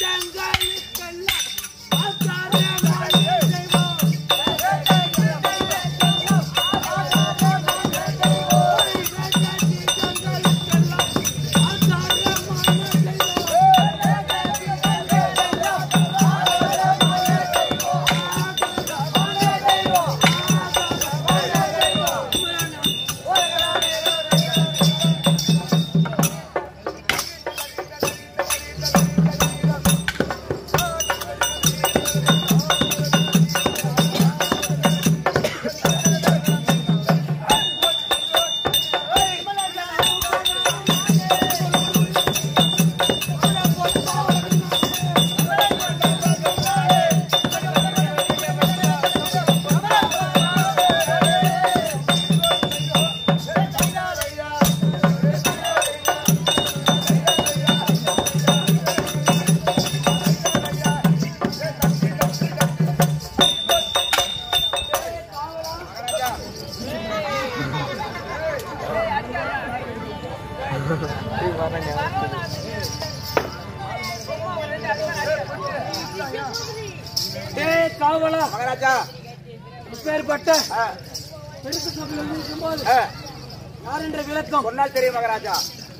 டேய் காவலா மகாராஜா இப்பேற்பட்ட ஆ, பெருசு சபையில் இருக்கும்போது ஆ, யார் என்ற விளக்கம் சொன்னால் தெரியும் மகாராஜா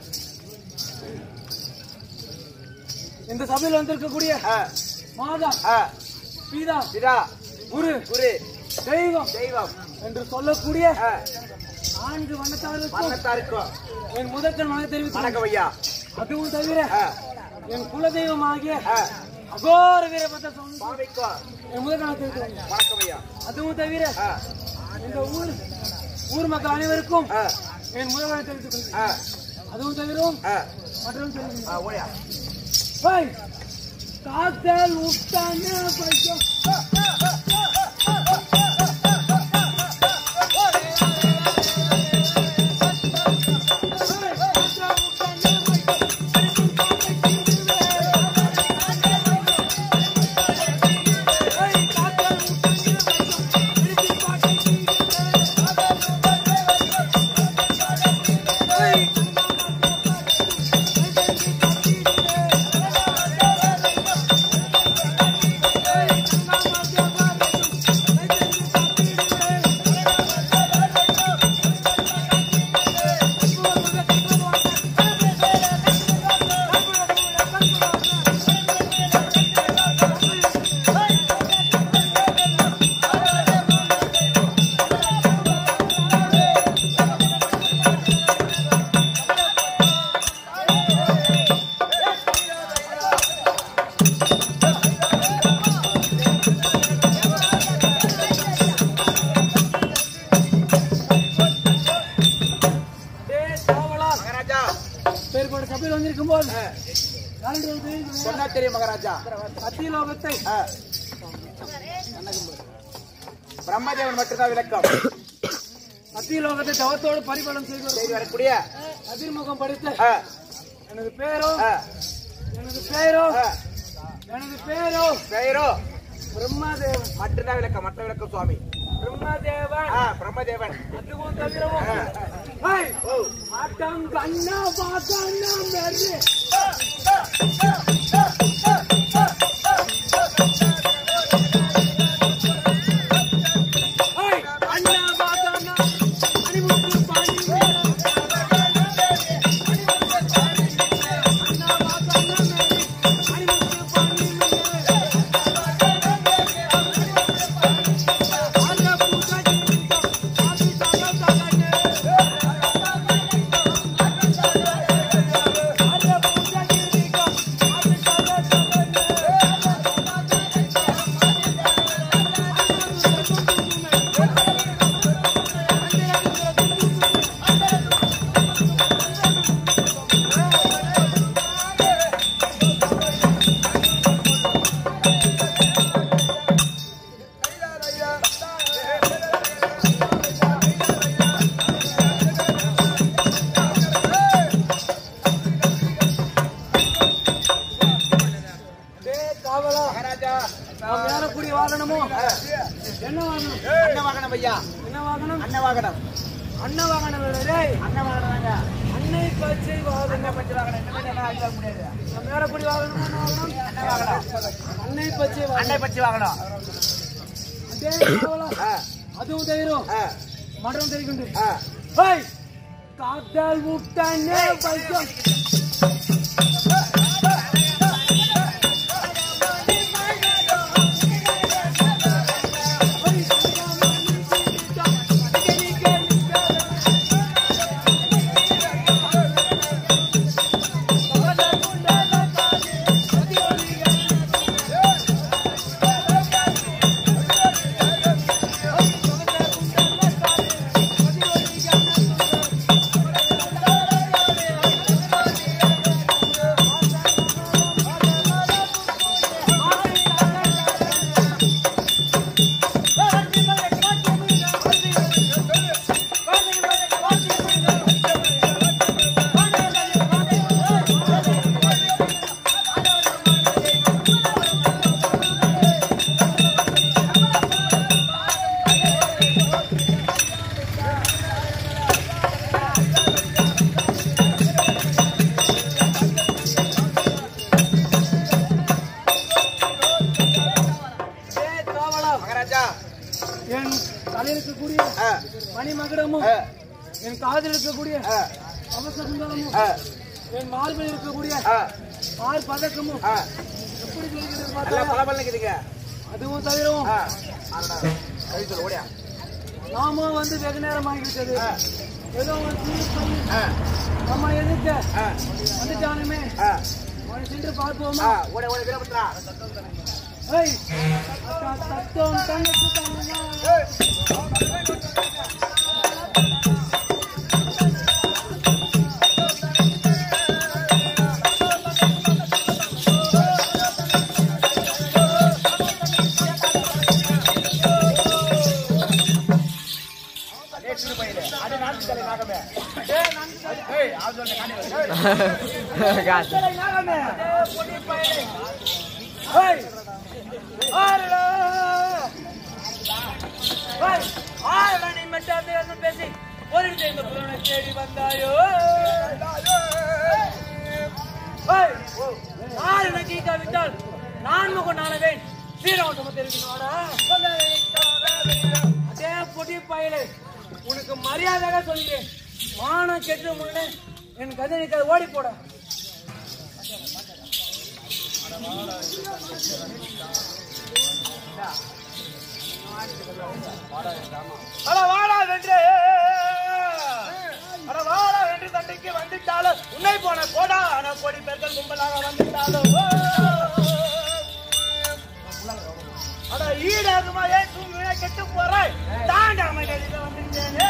இந்த சபையில் வந்திருக்கக்கூடிய ஆ, மாதா ஆ, பீதா பிதா குரு குரு தெய்வம் தெய்வம் என்று சொல்லக்கூடிய ஆ, நான்கு வண்ணத்தாருக்கும் மன்னத்தாருக்கும் என் முதற்கண் வணக்கம் தெரிவித்து வணக்கம் ஐயா அதுவும் தவிர ஆ, என் குலதெய்வமாகிய ஆ, அகோர வீரபத்த சுவாமி சுவாமிக்கும் என் முதற்கண் தெரிவிக்கிறேன் வணக்கம் ஐயா அதுவும் தவிர ஆ, இந்த ஊர் ஊர் மக்கள் அனைவருக்கும் ஆ, என் முதற்கண் தெரிவித்துக் கொள்கிறேன் ஆ, அதுவும் தவிர ஆ, மற்றும் தெரிவிக்கிறேன் ஆ, ஓயா Hey! காத்தல் உட்டான பையன் டேய் சாவலா மகாராஜா பேர்பட்ட சபையில் வந்திருக்கும் போது யாருடைய தெரிவிக்கிறேன் சொன்னால் தெரியும் மகாராஜா சத்தியலோகத்தை ஆ. பிரம்மதேவன் மட்டும்தான் விளக்கம் சத்தியலோகத்தை தவத்தோடு பரிபாலனம் செய்து செய்து வரக்கூடிய அதிர்முகம் படித்த ஆ, எனது பேரோ ஆ, எனது பேரோ ஆ, எனது பேரோ பெயரோ பிரம்மாதேவன் மட்டும்தான் விளக்கம் மற்ற விளக்கம் சுவாமி பிரம்மாதேவன் ஆ, பிரம்மதேவன் அதுவும் தவிரவும் ஹேய், ஆட்டம் கண்ணா பாக்கண்ணா மேரி ஹேய், அண்ணா பாக்கண்ணா அணிமுத்து பாணி மேரி அண்ணா பாக்கண்ணா மேரி அணிமுத்து பாணி மேரி ஆந்திர பூஜா ஜீவிதம் ஆதி சகல சகலே ஆந்திர பூஜா ஜீவிதம் ஆதி சகல சகலே டேய் காவலா மகாராஜா நாம் ஏறக்கூடிய வாகனமோ என்ன வாகனம் அன்ன வாகனம் ஐயா என்ன வாகனம் அன்ன வாகனம் அன்ன வாகனம் இல்ல, டேய் அன்ன வாகனம் அன்னை பச்சை வாகனம் அன்ன பச்சை வாகனம் இந்த மாதிரி எல்லாம் ஆட்சி முடியாது நாம் ஏறக்கூடிய வாகனம் என்ன வாகனம் அன்ன வாகனம் அன்னை பச்சை வாங்கணும். அன்னை பச்சி வாங்கணும் அதே போல ஆ, அதுவும் தயிரும் ஆ, மட்டன் தெரிக்குண்டு ஆ. ஹேய் காத்தால் விட்டானே பைக்கம் ஏய் காவலா மகாராஜா என் தலையில் இருக்கக்கூடிய ஆ, மணிமகுடமும் ஆ, என் காதில் இருக்கக்கூடிய ஆ, அவசகுந்தலமும் ஆ, என் மார்பில் இருக்கக்கூடிய ஆ, மார் பதக்கமும் ஆ. எப்படி இருக்கிறது நல்லா பார்த்தா பளபளன்னு இருக்குதுங்க. அதுவும் தவிரவும் ஆ, அடடா. கை சொல்லு, ஓடியா. நாமும் வந்து வெகு நேரம் ஆகிவிட்டது ஆ, ஏதோ ஒரு சிறு பள்ளி ஆ, நம்ம எதிர்க்க ஆ, வந்துட்டானுமே ஆ, அவனை சென்று ஆ, பார்ப்போமா ஓடு, ஓடு, வீரபத்ரா. ஏய் அக்கா தத்தம் தங்கச்சி தங்கச்சி ஏய், சிறு பையலே, அடி நாட்டு தலை நாகமே. ஏய், ஆள் சொல்லிட்டு காணி வரு. ஏய், பேசி ஒரு இந்த புலனை தேடி வந்தாயோ ஏய், யார் என்னை கீக்காவிட்டால் நான் முகம் நானவேன் ஸ்ரீராம தெரிவிக்கணும்டா அதே பொடி பயலே உனக்கு மரியாதையாக சொல்கிறேன் மானம் கெட்டு முன்னே என் கதை ஓடி போட அட வாடா வென்று அட வாடா வென்று தண்டைக்கு வந்துட்டாலும் உன்னை போன கோடா ஆன கோடி பேர்கள் கும்பலாக வந்துட்டாலும் அட ஈடாகுமா ஏன் தூங்கி கெட்டு போறாய் தாண்டாம கழிக்க வந்துட்டேனே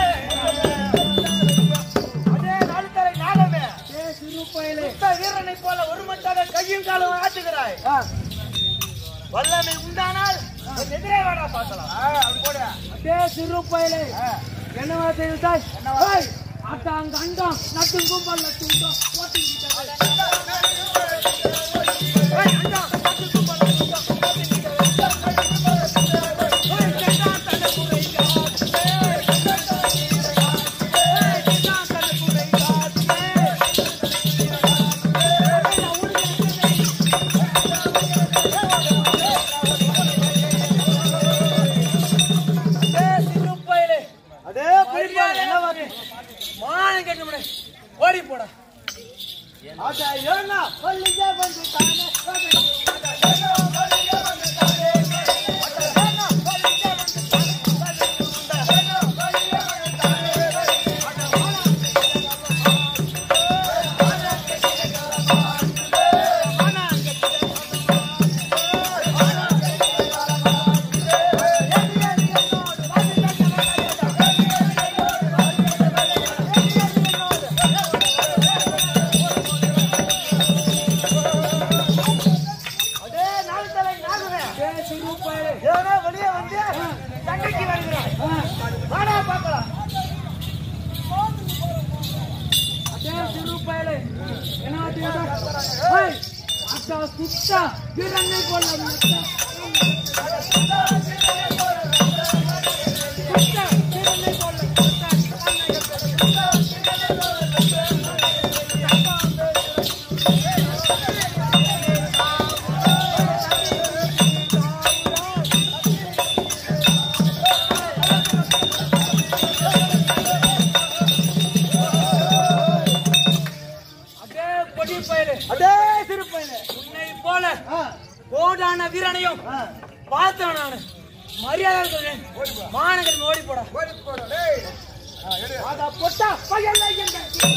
அதே நாளுத்தரை நாளமே ஏ சிறு பயலே யுத்த வீரனை போல ஒரு மட்டாக கையும் காலும் ஆட்டுகிறாய் ஆ, வல்லமை உண்டானால் என் எதிரே வாடா பார்க்கலாம் அப்படி போடு அதே சிறு பயலே என்னவா தெரிவித்தாய் ஏய், அட்டாங்க அண்டம் நட்டும் கும்பல் நட்டும் ஓட்டிக்கிட்டாங்க அதே மானம் கேட்க முடியாது ஓடி போட அதே நாலு தலை நாகுவே ஏ சிறு பயலே ஏன்னா வெளியே வந்து தண்டைக்கு வருகிறாய் ஆ, வாடா பார்க்கலாம் அதே சிறு பயலே என்னவா தெரிவித்தாய் ஏய், அட்டா சுத்தா வீரனை போல சுத்தா வீரனை போல சுத்தா கோடான வீரனையும் பார்த்தவன் நானு மரியாதை சொல்றேன் மாநகரம் ஓடி போடா அத பொட்டா பையல்ல எங்க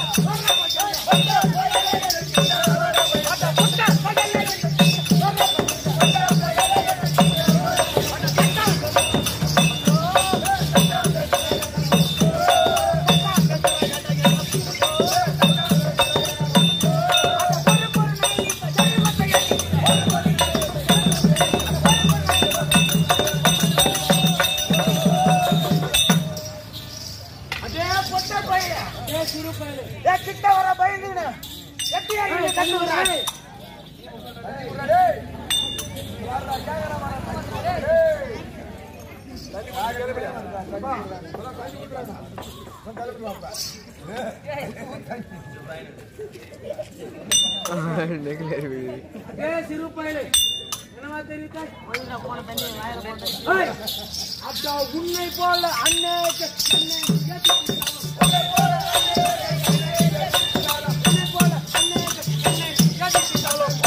அதே பொட்டா பையன் ஏ சிறு பயலே ஏ கிட்ட வர பயந்துன்னு எட்டி அடி கட்டு வர ஏ சிறு பயலே என்னவா தெரிவித்தாய் ஏய், அப்பா உன்னை போல அன்னைக்கு அன்னை உன்னை போல அன்னைக்கு அன்னை ஏற்றுக்கிட்டாலும்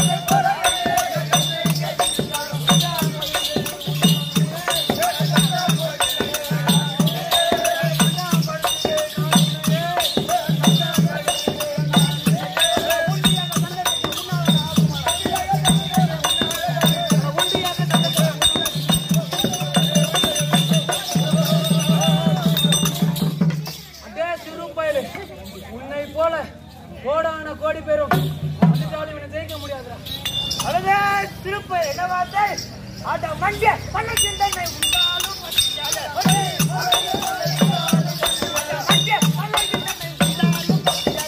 அடே சிறு பயலே உன்னை போல கோடான கோடி பேரும் வந்துட்டாலும் இவனை ஜெயிக்க முடியாதுடா அழகே திருப்ப என்ன வார்த்தை அட மங்க பண்ண சிந்தனை உண்டாலும் மத்தியால மங்க பண்ண சிந்தனை உண்டாலும்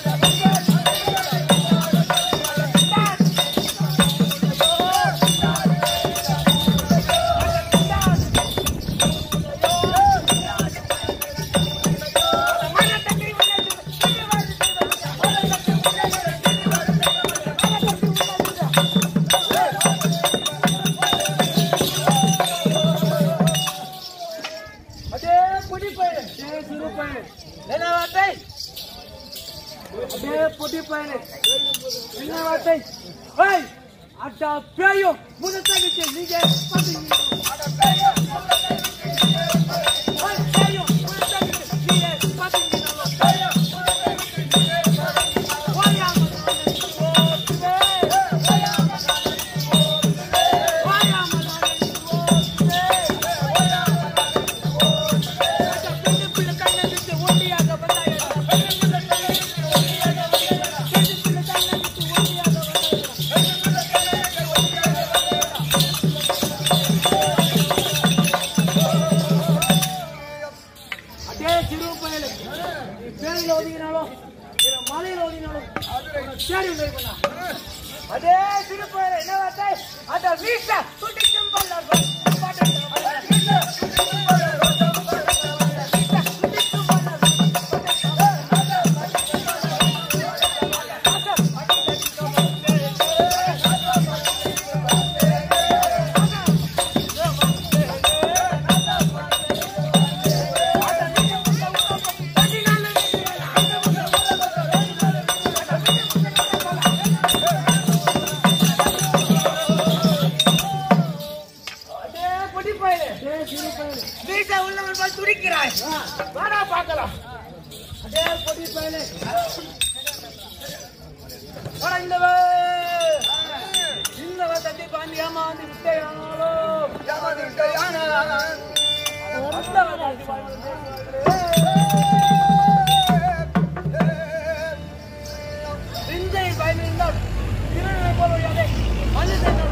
அடே பொடி பயலே அடே சிறு பயலே என்ன வார்த்தை அடே பொடி பயலே என்ன வார்த்தை ஏய் அட்டா பேயோ முதத்தை விட்டு நீங்க பாத்தீங்க அட பேயோ முதத்தை விட்டு ஏய் பேயோ முதத்தை விட்டு நீங்க பாத்தீங்க பேயோ முதத்தை விட்டு நீங்க வாயா அதே சிறு பயலு நீ பேரில் ஒதுங்கினாலும் இல்ல மலையில் ஒதுங்கினாலும் தேடி உதவி பண்ணா அதே திருப்ப என்ன வார்த்தை அட வீட்டை துடிக்கும் பல்லர்கள் அதே பொடி பயலு அதே சிறு பயலு வீட்டை உள்ளவன் போய் துடிக்கிறாய் வாடா பார்க்கலாம் அதே பொடி பயலு வாடா இந்த வா. இந்த வா தட்டி பாண்டி ஏமாந்து விட்டையானாலோ அந்த வா தட்டி பாண்டி சிந்தை பயனிருந்தால் திருநனை போல வழியாதே மனுஷன்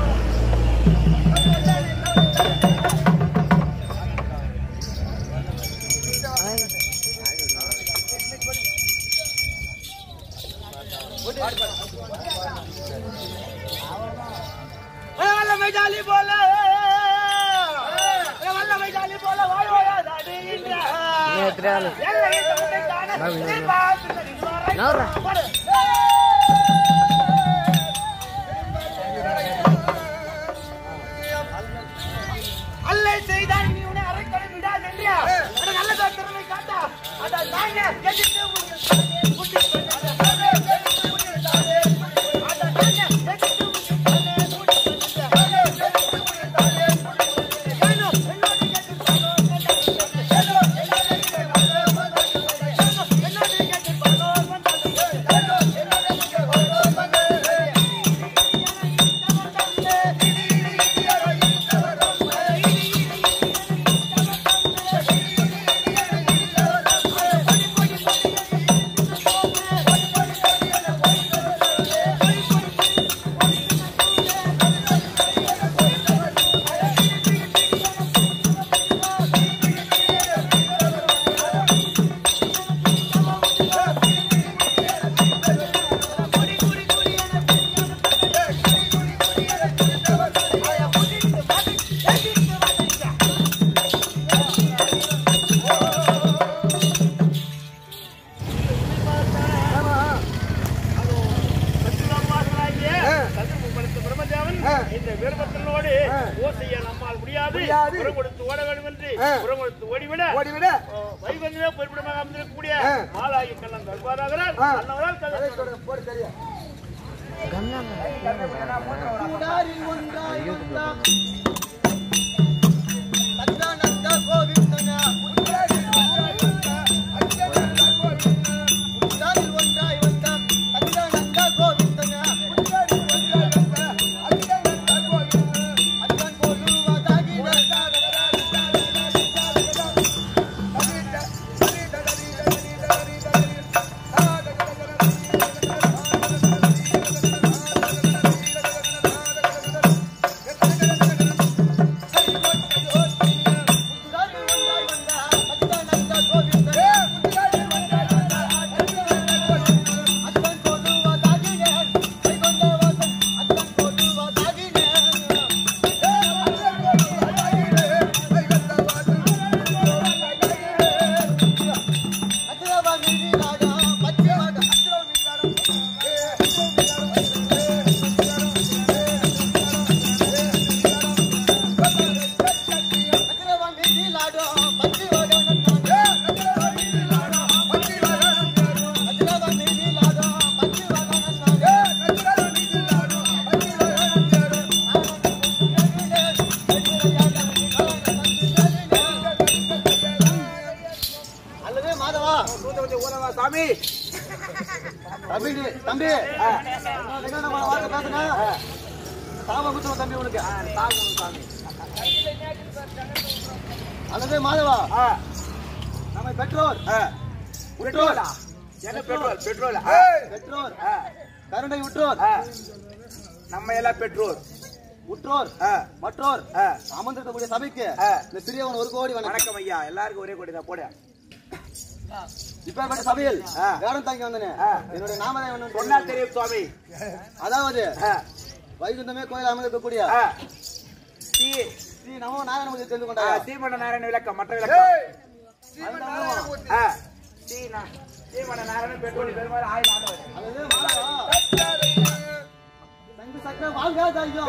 வல்ல மைதாலி போல வல்ல மைதாலி போல வாய் வாயாதாடி எல்லையை தவிர்த்து காண நீ பார்த்து வரை போடு. அல்லை செய்தால் நீ உன்னை அரைக்கடை விடாதென்றியா அட நல்ல திறமை காட்டா அட நாங்க எதிர்த்து உன்னை குட்டி அட நாங்க எதிர்த்து உன்னை குட்டி என்று ஓசையை நம்மால் முடியாது முடியாது. புறம் கொடுத்து ஓட வேண்டும் என்று ஆ. புறம் கொடுத்து ஓடிவிட ஓடிவிட வைகுந்தமே பொறுப்பிடமாக அமைந்திருக்கக்கூடிய ஆ. மாலாகி கண்ணன் தர்பாராகிறார் ஆ. அன்னவரால் கதை கதை சொல்றேன், போடு சரியா அல்லது மாதவா நூத்தி ஊரவா சாமி தம்பி நீ- தம்பி என்ன நம்ம வார்த்தை பேசுனா தாம குத்துவோம் தம்பி உனக்கு அல்லது மாதவா ஆ, நம்ம பெற்றோர் ஆ. பெட்ரோலா என்ன பெட்ரோல் பெட்ரோல் பெற்றோர் கருணை உற்றோர் ஆ. நம்ம எல்லாம் பெட்ரோல் உற்றோர் ஆ. மற்றோர் ஆ. அமர்ந்திருக்கக்கூடிய சபைக்கு ஆ. இந்த சிறியவன் ஒரு கோடி வணக்கம் வணக்கம் ஐயா எல்லாருக்கும் ஒரே கொடி தான் போடு இப்பேற்பட்ட சபையில் ஆ. வேடம் தாங்கி வந்தனே ஆ. என்னுடைய நாமதான் சொன்னா என்ன தெரியும் சுவாமி அதாவது ஆ, வைகுந்தமே கோயில் அமர்ந்திருக்கக்கூடிய ஆ. தீ ஸ்ரீ நமோ நாராயணமூர்த்தி தெரிந்து ஆ, கொண்டார் சீமண்ண நாராயண விளக்கம் மற்ற விளக்கம் ஆ. சீனா சீமண்ண நாராயண பெட்ரோல் பெருமாள் ஆயில் ஆண்டவர் அல்லது மாதவா சங்கு சக்கர வாழ்க தாய்யோ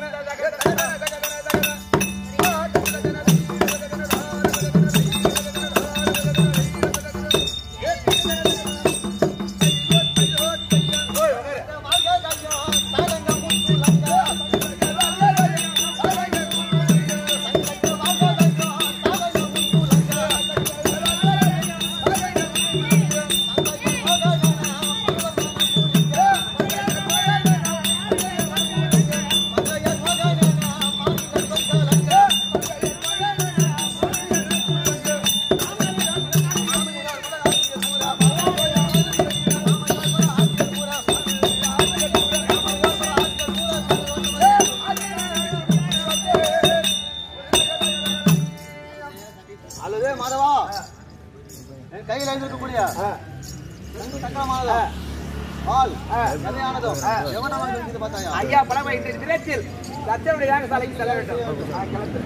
அல்லது மாதவா என் கையில் எழுந்திருக்கக்கூடிய சங்கு சக்கரமானது பால் கதையானதும் எவனவன் இருக்குது பார்த்தாயா ஐயா பழமை இந்த தினத்தில் சத்தியனுடைய யாகசாலைக்கு செல்ல வேண்டும் ஆ, கிளம்பு.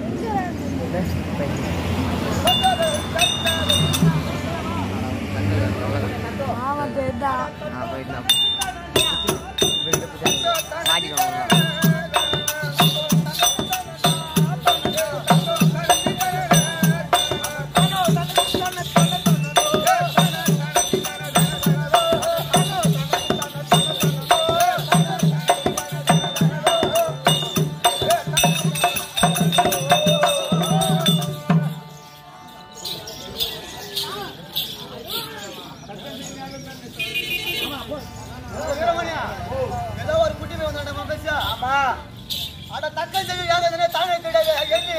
வீரமணியா ஏதோ ஒரு குட்டி போய் வந்தாண்டா பேசியா ஆமா அட தக்கம் செய்ய யாதனே தானே கிடையாது எண்ணி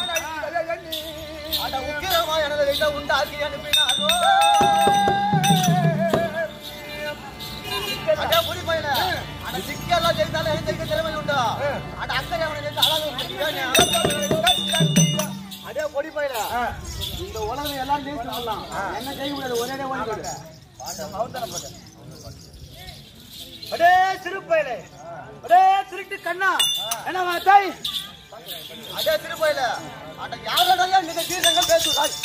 அட உக்கிரமா எனது வீட்டை உண்டாக்கி அனுப்பினாரோ அட புடி பையன அட சிக்கெல்லாம் ஜெயித்தாலும் எனக்கு ஜெயிக்க திறமை உண்டா அட அக்கறை அவனை ஜெயித்த அழகு அதே பொடி பையன இந்த உலகம் எல்லாரும் ஜெயிச்சு வரலாம் என்ன ஜெயிக்க முடியாது ஒரே ஓடி போயிடு அடே சிறுப்பையிலே அடே திருட்டு கண்ணா என்னவா தாய் அதே திருப்பையில அட யாரோட நீங்க தீர்ந்தங்க பேசுறாய்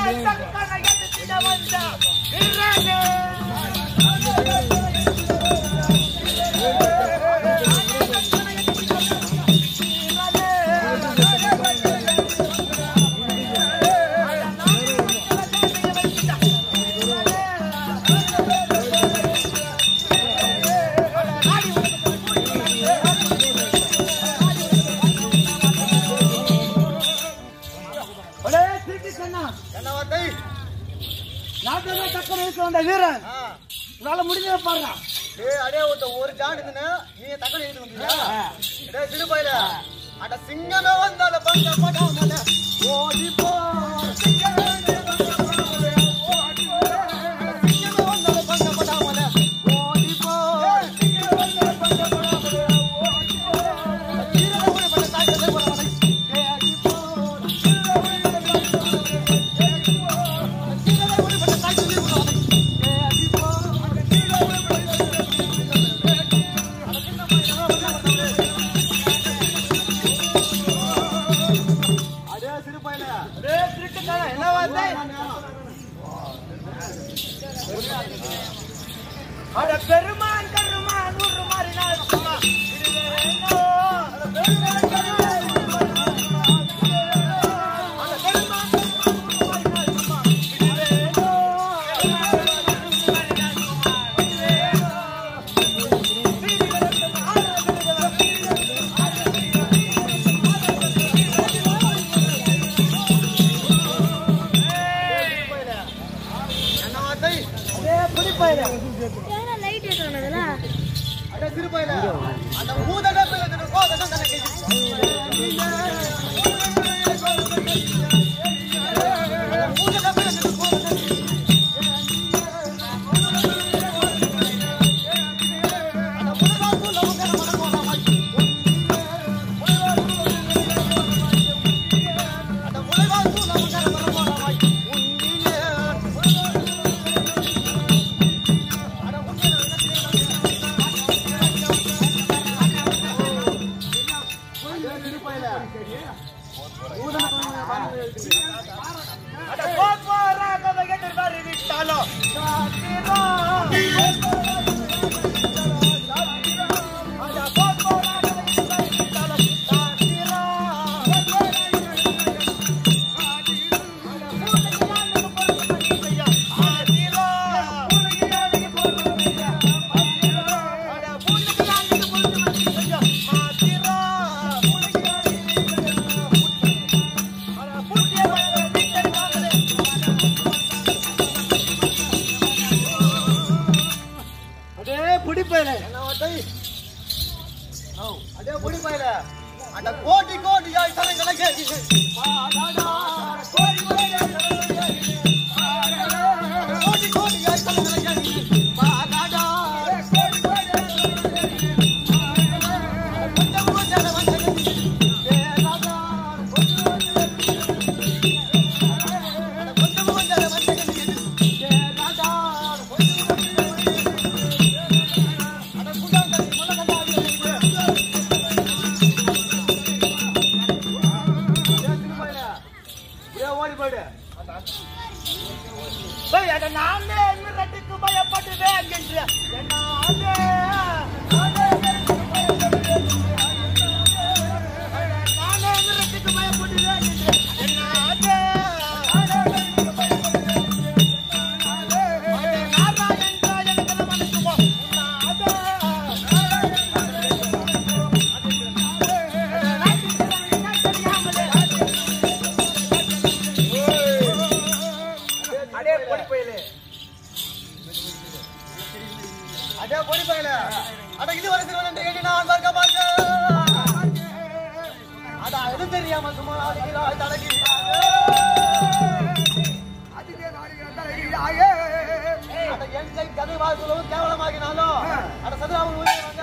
தக்கனை எடுத்திட வந்த வீரனே. ஒரே திருட்டு சொன்னா என்ன வார்த்தை நாட்டுல தக்க வயசு வந்த வீரன் ஆ. உன்னால முடிஞ்சதை பாருங்க டேய் அடே ஒருத்த ஒரு ஜான் இருந்துன்னு நீ தக்கனை எழுதி வந்தியா டேய் சிறு பையல அட சிங்கமே வந்தால பங்க படாமல ஓடி போ சிங்கமே வந்தால பங்க படாமல ஓடி போ வீரனோட பட்ட தாய்க்கலே போறவனை தேடி போ வீரனோட பட்ட தாய்க்கலே போறவனை தேடி போ அடே சிறு பையல ஒரே திருட்டுத்தனம். என்ன வார்த்தை? அட பெருமான் கருமான் ஒரு மாறினால் சும்மா இது வேணும். அட பெருமான் கருமான் ஒரு மாறினால் சும்மா. அட பெருமான் கருமான் ஒரு மாறினால் சும்மா. இது வேணும். இது வேணும். வீதி விளக்கு ஆறு என்ன வார்த்தை ஒரே பிடிப்பாயிரு. ஏன்னா லைட் ஏற்றணும்ல அட சிறு பையல அந்த ஊதட பிள்ளை கோதட கணக்கு ஊதட பிள்ளை கோதட அட கோப்பராக வகையில் வருவிட்டாலோ சாத்திரம். அட கோப்பராக வகையில் வருவிட்டாலோ சாத்திரம். அட பூனையானுக்கு பொறுப்பு பண்ணிக்கையா, சாத்திரம். அட பூனையானுக்கு பொறுப்பு பண்ணிக்கையா, சாத்திரம். அட பூட்டிய வாயில வீட்டை வாங்கலே. அடே பிடிப்பேன் என்ன வார்த்தை? ஓ, அடே பொடி பயல அந்த கோடி கோடி யாய் தலைகளை கேட்டு கோடி கோடி யாய் தலைகளை கேட்டு பாடாடா கொஞ்சம் கொஞ்சம் வந்து பேராதா கொஞ்சம் கொஞ்சம் வந்து பேராதா அட குண்டாங்க முள்ளங்கடா ஓடி போயிடு போய் அட நானே மிரட்டுக்கு பயப்படுவேன் என்று என்னாலே நானே மிரட்டுக்கு பயப்படுவேன் என்று என்னாலே அட நாரா என்றால் எனக்கு மனசுமோ அடே பொடி பயலே அடே பொடி பயலே அட இது வரை சிறுவன் என்று நான் பார்க்க பார்க்க அட எது தெரியாம சும்மா அடிக்கிறாய் தடக்கிறாய் அட என் கை கதை வாழ்க்கையிலும் கேவலமாகினாலும் அட சதுராமல் உயிரை